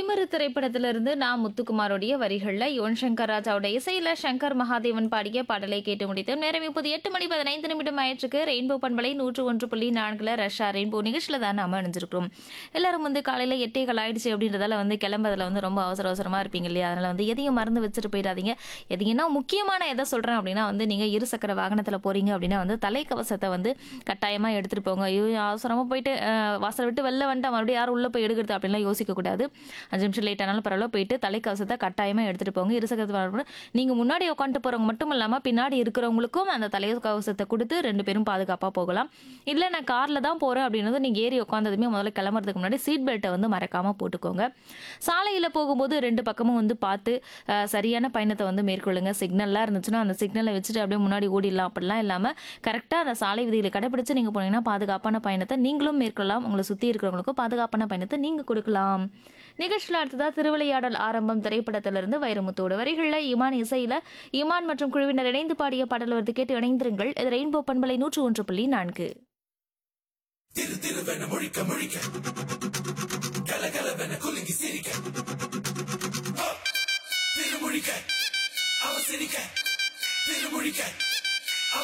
திமிரு திரைப்படத்திலிருந்து நான் முத்துக்குமாரோடைய வரிகள்ல யுவன் சங்கர் ராஜாவோட இசையில சங்கர் மகாதேவன் பாடிய பாடலை கேட்டு முடித்தோம் நேரம் இப்போது எட்டு மணி பதினைந்து நிமிடம் ஆயிற்றுக்கு ரெயின்போ பண்பலை நூற்று ஒன்று புள்ளி நான்குல ரஷ்யா ரெயின்போ நிகழ்ச்சியில தான் நாம அணிஞ்சிருக்கிறோம் எல்லாரும் வந்து காலையில எட்டேகள் ஆயிடுச்சு அப்படின்றதால வந்து கிளம்புறதுல வந்து ரொம்ப அவசர அவசரமா இருப்பீங்க இல்லையா அதனால வந்து எதையும் மறந்து வச்சுட்டு போயிடாதீங்க எதையும்னா முக்கியமான எதை சொல்றேன் அப்படின்னா வந்து நீங்க இருசக்கர வாகனத்துல போறீங்க அப்படின்னா வந்து தலைக்கவசத்தை வந்து கட்டாயமா எடுத்துட்டு போங்க ஐயோ அவசரமா போயிட்டு அஹ், வாசலை விட்டு வெளில வந்துட்டா மறுபடியும் யாரும் உள்ள போய் எடுக்கிறது அப்படின்லாம் யோசிக்க கூடாது அஞ்சு நிமிஷம் லேட் ஆனாலும் பரவாயில்ல போயிட்டு தலைக்கவசத்தை கட்டாயமா எடுத்துட்டு போங்க இருசக்கரத்து வாகனம் நீங்க முன்னாடி உட்காந்துட்டு போறவங்க மட்டும் இல்லாம பின்னாடி இருக்கிறவங்களுக்கும் அந்த தலைக்கவசத்தை கொடுத்து ரெண்டு பேரும் பாதுகாப்பா போகலாம் இல்ல நான் கார்ல தான் போறேன் அப்படின்றது நீங்க ஏறி உட்காந்ததுமே முதல்ல கிளம்புறதுக்கு முன்னாடி சீட் பெல்ட்டை வந்து மறக்காம போட்டுக்கோங்க சாலையில போகும்போது ரெண்டு பக்கமும் வந்து பார்த்து அஹ், சரியான பயணத்தை வந்து மேற்கொள்ளுங்க சிக்னல்லாம் இருந்துச்சுன்னா அந்த சிக்னலை வச்சுட்டு அப்படியே முன்னாடி ஓடிடலாம் அப்படிலாம் இல்லாம கரெக்டா அந்த சாலை விதிகளை கடைபிடிச்சு நீங்க போனீங்கன்னா பாதுகாப்பான பயணத்தை நீங்களும் மேற்கொள்ளலாம் உங்களை சுத்தி இருக்கிறவங்களுக்கும் பாதுகாப்பான பயணத்தை நீங்க கொடுக்கலாம் நிகழ்ச்சியில் அடுத்ததா திருவிளையாடல் ஆரம்பம் திரைப்படத்திலிருந்து வைரமுத்தோட வரிகளில் இமான் இசையில இமான் மற்றும் குழுவினர் இணைந்து பாடிய பாடல் வருது கேட்டு இணைந்திருங்கள் இது ரெயின்போ பண்பலை நூற்று ஒன்று புள்ளி நான்கு திரு திருவென முழிக்க முழிக்க கலகலவென குலுங்கி சிரிக்க ஆ! திருமுழிக்க அவ சிரிக்க திருமுழிக்க